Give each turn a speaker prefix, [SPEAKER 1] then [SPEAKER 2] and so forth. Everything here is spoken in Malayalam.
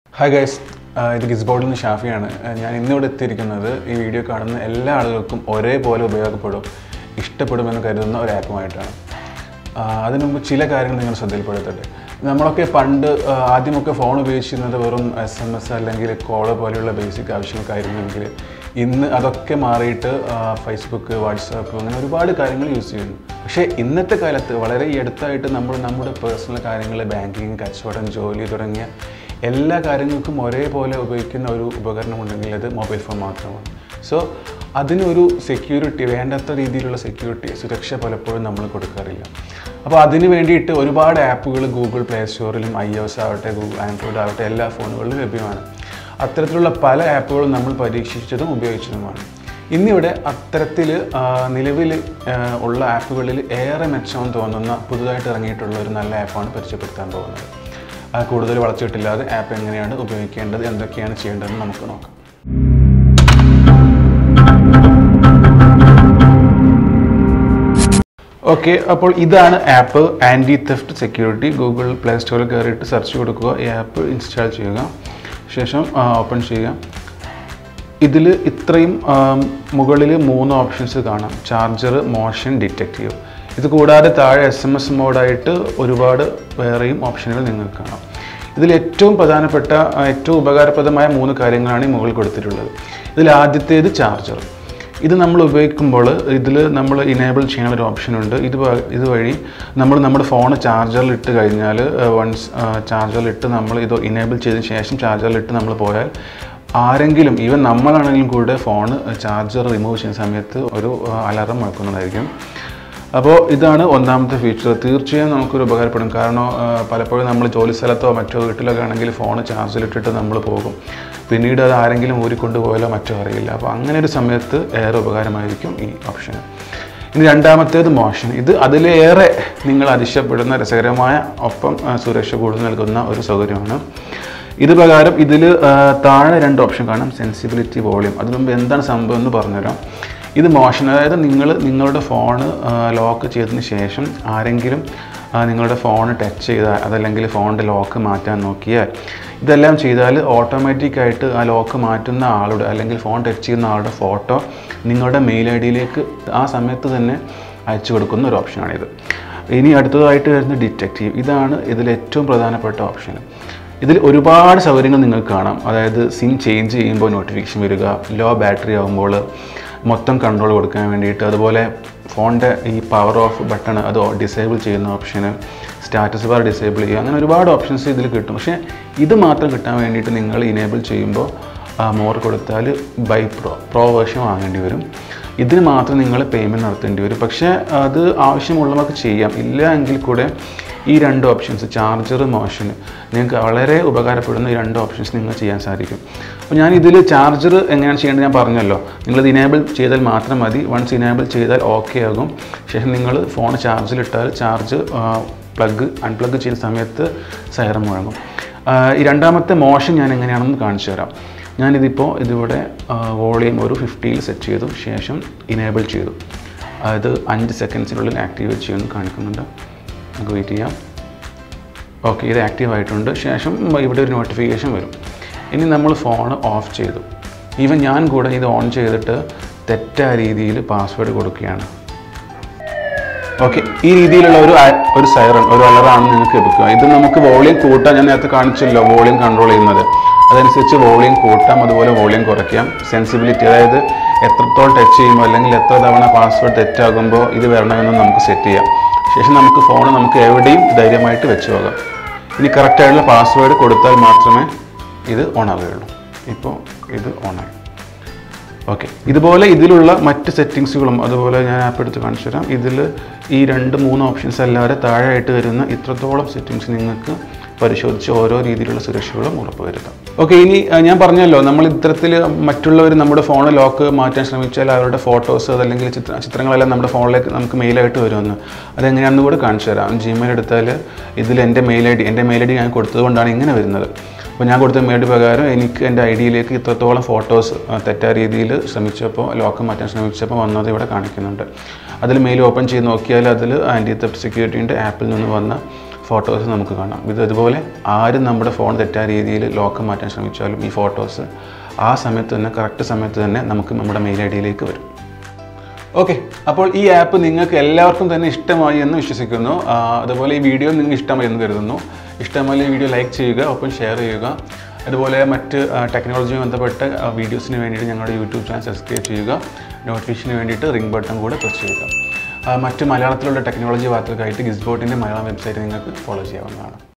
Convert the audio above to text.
[SPEAKER 1] ഹായ് ഗൈസ് ഇത് ഗിസ്ബോർഡിൽ നിന്ന് ഷാഫിയാണ് ആ, ഞാൻ ഇന്നിവിടെ എത്തിയിരിക്കുന്നത് ഈ വീഡിയോ കാണുന്ന എല്ലാ ആളുകൾക്കും ഒരേപോലെ ഉപയോഗപ്പെടും ഇഷ്ടപ്പെടുമെന്ന് കരുതുന്ന ഒരു ആപ്പുമായിട്ടാണ് ആ, അതിനു മുമ്പ് ചില കാര്യങ്ങൾ നിങ്ങൾ ശ്രദ്ധയിൽപ്പെടുത്തട്ടെ നമ്മളൊക്കെ പണ്ട് ആ, ആദ്യമൊക്കെ ഫോൺ ഉപയോഗിച്ചിരുന്നത് വെറും എസ് എം എസ് അല്ലെങ്കിൽ കോള് പോലെയുള്ള ബേസിക് ആവശ്യങ്ങൾക്കായിരുന്നെങ്കിൽ ഇന്ന് അതൊക്കെ മാറിയിട്ട് ആ, ഫേസ്ബുക്ക് വാട്സാപ്പ് അങ്ങനെ ഒരുപാട് കാര്യങ്ങൾ യൂസ് ചെയ്യുന്നു പക്ഷേ ഇന്നത്തെ കാലത്ത് വളരെ ഈ അടുത്തായിട്ട് നമ്മൾ നമ്മുടെ പേഴ്സണൽ കാര്യങ്ങൾ ബാങ്കിങ് കച്ചവടം ജോലി തുടങ്ങിയ എല്ലാ കാര്യങ്ങൾക്കും ഒരേപോലെ ഉപയോഗിക്കുന്ന ഒരു ഉപകരണം ഉണ്ടെങ്കിൽ അത് മൊബൈൽ ഫോൺ മാത്രമാണ് സോ അതിനൊരു സെക്യൂരിറ്റി വേണ്ടാത്ത രീതിയിലുള്ള സെക്യൂരിറ്റി സുരക്ഷ പലപ്പോഴും നമ്മൾ കൊടുക്കാറില്ല അപ്പോൾ അതിന് വേണ്ടിയിട്ട് ഒരുപാട് ആപ്പുകൾ ഗൂഗിൾ പ്ലേ സ്റ്റോറിലും ഐ എസ് ആവട്ടെ ഗൂഗിൾ ആൻഡ്രോയിഡ് ആവട്ടെ എല്ലാ ഫോണുകളിലും ലഭ്യമാണ് അത്തരത്തിലുള്ള പല ആപ്പുകളും നമ്മൾ പരീക്ഷിച്ചതും ഉപയോഗിച്ചതുമാണ് ഇന്നിവിടെ അത്തരത്തിൽ നിലവിൽ ആ, ഉള്ള ആപ്പുകളിൽ ഏറെ മെച്ചമെന്ന് തോന്നുന്ന പുതുതായിട്ട് ഇറങ്ങിയിട്ടുള്ള ഒരു നല്ല ആപ്പാണ് പരിചയപ്പെടുത്താൻ പോകുന്നത് ആ, കൂടുതൽ വളച്ചിട്ടില്ലാതെ ആപ്പ് എങ്ങനെയാണ് ഉപയോഗിക്കേണ്ടത് എന്തൊക്കെയാണ് ചെയ്യേണ്ടതെന്ന് നമുക്ക് നോക്കാം ഓക്കെ അപ്പോൾ ഇതാണ് app anti theft security Google Play സ്റ്റോറിൽ കയറിയിട്ട് സെർച്ച് കൊടുക്കുക ഈ ആപ്പ് ഇൻസ്റ്റാൾ ചെയ്യുക ശേഷം ഓപ്പൺ ചെയ്യുക ഇതിൽ ഇത്രയും മുകളിൽ മൂന്ന് ഓപ്ഷൻസ് കാണാം ചാർജർ മോഷൻ ഡിറ്റക്റ്റീവ് ഇത് കൂടാതെ താഴെ എസ് എം എസ് മോഡായിട്ട് ഒരുപാട് വേറെയും ഓപ്ഷനുകൾ നിങ്ങൾക്ക് കാണാം ഇതിൽ ഏറ്റവും പ്രധാനപ്പെട്ട ആ, ഏറ്റവും ഉപകാരപ്രദമായ മൂന്ന് കാര്യങ്ങളാണ് ഈ മുകളിൽ കൊടുത്തിട്ടുള്ളത് ഇതിൽ ആദ്യത്തേത് ചാർജർ ഇത് നമ്മൾ ഉപയോഗിക്കുമ്പോൾ ഇതിൽ നമ്മൾ ഇനേബിൾ ചെയ്യാൻ ഒരു ഓപ്ഷൻ ഉണ്ട് ഇത് വ- ഇതുവഴി നമ്മൾ നമ്മുടെ ഫോൺ ചാർജറിൽ ഇട്ട് കഴിഞ്ഞാൽ വൺസ് ചാർജറിൽ ഇട്ട് നമ്മൾ ഇത് ഇനേബിൾ ചെയ്തതിന് ശേഷം ചാർജറിൽ ഇട്ട് നമ്മൾ പോയാൽ ആരെങ്കിലും ഈവൻ നമ്മളാണെങ്കിലും കൂടെ ഫോൺ ചാർജർ റിമൂവ് ചെയ്യുന്ന സമയത്ത് ഒരു അലാറം മുഴക്കുന്നതായിരിക്കും അപ്പോൾ ഇതാണ് ഒന്നാമത്തെ ഫീച്ചർ തീർച്ചയായും നമുക്കൊരു ഉപകാരപ്പെടും കാരണം ആ, പലപ്പോഴും നമ്മൾ ജോലി സ്ഥലത്തോ മറ്റോ വീട്ടിലൊക്കെ ആണെങ്കിൽ ഫോൺ ചാർജിലിട്ടിട്ട് നമ്മൾ പോകും പിന്നീട് അത് ആരെങ്കിലും ഊരിക്കൊണ്ട് പോയാലോ മറ്റോ അറിയില്ല അപ്പോൾ അങ്ങനെ ഒരു സമയത്ത് ഏറെ ഉപകാരമായിരിക്കും ഈ ഓപ്ഷൻ ഇനി രണ്ടാമത്തേത് മോഷൻ ഇത് അതിലേറെ നിങ്ങൾ അതിശയപ്പെടുന്ന രസകരമായ ഒപ്പം ആ, സുരക്ഷ കൂടുതൽ നൽകുന്ന ഒരു സൗകര്യമാണ് ഇത് പ്രകാരം ഇതിൽ താഴെ രണ്ട് ഓപ്ഷൻ കാണാം സെൻസിബിലിറ്റി വോളിയം അതിന് മുമ്പ് എന്താണ് സംഭവം എന്ന് പറഞ്ഞുതരാം ഇത് മോഷൻ അതായത് നിങ്ങൾ നിങ്ങളുടെ ഫോൺ ലോക്ക് ചെയ്തതിന് ശേഷം ആരെങ്കിലും ആ, നിങ്ങളുടെ ഫോൺ ടച്ച് ചെയ്താൽ അതല്ലെങ്കിൽ ഫോണിൻ്റെ ലോക്ക് മാറ്റാൻ നോക്കിയാൽ ഇതെല്ലാം ചെയ്താൽ ഓട്ടോമാറ്റിക്കായിട്ട് ആ ലോക്ക് മാറ്റുന്ന ആളുടെ അല്ലെങ്കിൽ ഫോൺ ടച്ച് ചെയ്യുന്ന ആളുടെ ഫോട്ടോ നിങ്ങളുടെ മെയിൽ ഐ ഡിയിലേക്ക് ആ സമയത്ത് തന്നെ അയച്ചു കൊടുക്കുന്ന ഒരു ഓപ്ഷനാണിത് ഇനി അടുത്തതായിട്ട് വരുന്ന ഡിറ്റക്റ്റീവ് ഇതാണ് ഇതിൽ ഏറ്റവും പ്രധാനപ്പെട്ട ഓപ്ഷൻ ഇതിൽ ഒരുപാട് സൗകര്യങ്ങൾ നിങ്ങൾക്ക് കാണാം അതായത് സിം ചേഞ്ച് ചെയ്യുമ്പോൾ നോട്ടിഫിക്കേഷൻ വരിക ലോ ബാറ്ററി ആകുമ്പോൾ മൊത്തം കൺട്രോൾ കൊടുക്കാൻ വേണ്ടിയിട്ട് അതുപോലെ ഫോണിൻ്റെ ഈ പവർ ഓഫ് ബട്ടൺ അത് ഡിസേബിൾ ചെയ്യുന്ന ഓപ്ഷന് സ്റ്റാറ്റസ് ബാർ ഡിസേബിൾ ചെയ്യുക അങ്ങനെ ഒരുപാട് ഓപ്ഷൻസ് ഇതിൽ കിട്ടും പക്ഷേ ഇത് മാത്രം കിട്ടാൻ വേണ്ടിയിട്ട് നിങ്ങൾ ഇനേബിൾ ചെയ്യുമ്പോൾ മോർ കൊടുത്താൽ ബൈ പ്രോ പ്രോ വേർഷൻ വാങ്ങേണ്ടി വരും ഇതിന് മാത്രം നിങ്ങൾ പേയ്മെൻറ്റ് നടത്തേണ്ടി വരും പക്ഷേ അത് ആവശ്യമുള്ളവർക്ക് ചെയ്യാം ഇല്ല എങ്കിൽ കൂടെ ഈ രണ്ട് ഓപ്ഷൻസ് ചാർജർ മോഷൻ നിങ്ങൾക്ക് വളരെ ഉപകാരപ്പെടുന്ന ഈ രണ്ട് ഓപ്ഷൻസ് നിങ്ങൾ ചെയ്യാൻ സാധിക്കും അപ്പോൾ ഞാൻ ഇതിൽ ചാർജർ എങ്ങനെയാണ് ചെയ്യേണ്ടത് ഞാൻ പറഞ്ഞല്ലോ നിങ്ങളിത് ഇനേബിൾ ചെയ്താൽ മാത്രം മതി വൺസ് ഇനേബിൾ ചെയ്താൽ ഓക്കെ ആകും ശേഷം നിങ്ങൾ ഫോൺ ചാർജിലിട്ടാൽ ചാർജ് പ്ലഗ് അൺപ്ലഗ് ചെയ്യുന്ന സമയത്ത് സൈറം മുഴങ്ങും ആ, ഈ രണ്ടാമത്തെ മോഷൻ ഞാൻ എങ്ങനെയാണെന്ന് കാണിച്ചു തരാം ഞാനിതിപ്പോൾ ഇതിവിടെ വോളിയം ഒരു ഫിഫ്റ്റിയിൽ സെറ്റ് ചെയ്തു ശേഷം ഇനേബിൾ ചെയ്തു അത് അഞ്ച് സെക്കൻഡ്സിനുള്ളിൽ ആക്ടിവേറ്റ് ചെയ്യുമെന്ന് കാണിക്കുന്നുണ്ട് നമുക്ക് വെയിറ്റ് ചെയ്യാം ഓക്കെ ഇത് ആക്റ്റീവ് ആയിട്ടുണ്ട് ശേഷം ഇവിടെ ഒരു നോട്ടിഫിക്കേഷൻ വരും ഇനി നമ്മൾ ഫോൺ ഓഫ് ചെയ്തു ഈവൻ ഞാൻ കൂടെ ഇത് ഓൺ ചെയ്തിട്ട് തെറ്റായ രീതിയിൽ പാസ്വേഡ് കൊടുക്കുകയാണ് ഓക്കെ ഈ രീതിയിലുള്ള ഒരു ആ- ഒരു സൈറൺ ഒരു അലറാണ് നിങ്ങൾക്ക് ലഭിക്കുക ഇത് നമുക്ക് വോളിയം കൂട്ടാൻ ഞാൻ നേരത്തെ കാണിച്ചല്ലോ വോളിയം കൺട്രോൾ ചെയ്യുന്നത് അതനുസരിച്ച് വോളിയം കൂട്ടാം അതുപോലെ വോളിയം കുറയ്ക്കാം സെൻസിബിലിറ്റി അതായത് എത്രത്തോളം ടച്ച് ചെയ്യുമ്പോൾ അല്ലെങ്കിൽ എത്ര തവണ പാസ്വേഡ് തെറ്റാകുമ്പോൾ ഇത് വരണമെന്ന് നമുക്ക് സെറ്റ് ചെയ്യാം ശേഷം നമുക്ക് ഫോൺ നമുക്ക് എവിടെയും ധൈര്യമായിട്ട് വെച്ച് പോകാം ഇനി കറക്റ്റായിട്ടുള്ള പാസ്വേഡ് കൊടുത്താൽ മാത്രമേ ഇത് ഓൺ ആവുകയുള്ളൂ ഇപ്പോൾ ഇത് ഓണായി ഓക്കെ ഇതുപോലെ ഇതിലുള്ള മറ്റ് സെറ്റിങ്സുകളും അതുപോലെ ഞാൻ ആപ്പ് എടുത്ത് കാണിച്ചു തരാം ഇതിൽ ഈ രണ്ട് മൂന്ന് ഓപ്ഷൻസ് അല്ലാതെ താഴെയായിട്ട് വരുന്ന ഇത്രത്തോളം സെറ്റിങ്സ് നിങ്ങൾക്ക് പരിശോധിച്ച് ഓരോ രീതിയിലുള്ള സുരക്ഷകളും ഉറപ്പുവരുത്താം ഓക്കെ ഇനി അഹ്, ഞാൻ പറഞ്ഞല്ലോ നമ്മൾ ഇത്തരത്തിൽ മറ്റുള്ളവർ നമ്മുടെ ഫോൺ ലോക്ക് മാറ്റാൻ ശ്രമിച്ചാൽ അവരുടെ ഫോട്ടോസ് അതല്ലെങ്കിൽ ചിത്ര ചിത്രങ്ങളെല്ലാം നമ്മുടെ ഫോണിലേക്ക് നമുക്ക് മെയിലായിട്ട് വരുമെന്ന് അതെങ്ങനെയാണെന്ന് കൂടെ കാണിച്ചു തരാം ജിമെയിൽ എടുത്താൽ ഇതിൽ എൻ്റെ മെയിൽ ഐ ഡി എൻ്റെ മെയിൽ ഐ ഡി ഞാൻ കൊടുത്തതുകൊണ്ടാണ് ഇങ്ങനെ വരുന്നത് അപ്പോൾ ഞാൻ കൊടുത്ത മെയിൽ പ്രകാരം എനിക്ക് എൻ്റെ ഐ ഡിയിലേക്ക് ഇത്രത്തോളം ഫോട്ടോസ് തെറ്റായ രീതിയിൽ ശ്രമിച്ചപ്പോൾ ലോക്ക് മാറ്റാൻ ശ്രമിച്ചപ്പോൾ വന്നത് ഇവിടെ കാണിക്കുന്നുണ്ട് അതിൽ മെയിൽ ഓപ്പൺ ചെയ്ത് നോക്കിയാൽ അതിൽ ആൻറ്റി തെപ്റ്റ് സെക്യൂരിറ്റീൻ്റെ ആപ്പിൽ നിന്ന് വന്ന ഫോട്ടോസ് നമുക്ക് കാണാം ഇത് അതുപോലെ ആരും നമ്മുടെ ഫോൺ തെറ്റായ രീതിയിൽ ലോക്ക് മാറ്റാൻ ശ്രമിച്ചാലും ഈ ഫോട്ടോസ് ആ സമയത്ത് തന്നെ കറക്റ്റ് സമയത്ത് തന്നെ നമുക്ക് നമ്മുടെ മെയിൽ ഐ ഡിയിലേക്ക് വരും ഓക്കെ അപ്പോൾ ഈ ആപ്പ് നിങ്ങൾക്ക് എല്ലാവർക്കും തന്നെ ഇഷ്ടമായി എന്ന് വിശ്വസിക്കുന്നു ആ, അതുപോലെ ഈ വീഡിയോ നിങ്ങൾക്ക് ഇഷ്ടമായി എന്ന് കരുതുന്നു ഇഷ്ടമായി ഈ വീഡിയോ ലൈക്ക് ചെയ്യുക ഒപ്പം ഷെയർ ചെയ്യുക അതുപോലെ മറ്റ് ടെക്നോളജിയുമായി ബന്ധപ്പെട്ട വീഡിയോസിന് വേണ്ടിയിട്ട് ഞങ്ങളുടെ യൂട്യൂബ് ചാനൽ സബ്സ്ക്രൈബ് ചെയ്യുക നോട്ടിഫിക്കേഷന് വേണ്ടിയിട്ട് റിംഗ് ബട്ടൺ കൂടെ പ്രസ് ചെയ്യുക ആ, മറ്റ് മലയാളത്തിലുള്ള ടെക്നോളജി വാർത്തകൾക്കായിട്ട് ഗിസ്ബോട്ടിൻ്റെ മലയാളം വെബ്സൈറ്റ് നിങ്ങൾക്ക് ഫോളോ ചെയ്യാവുന്നതാണ്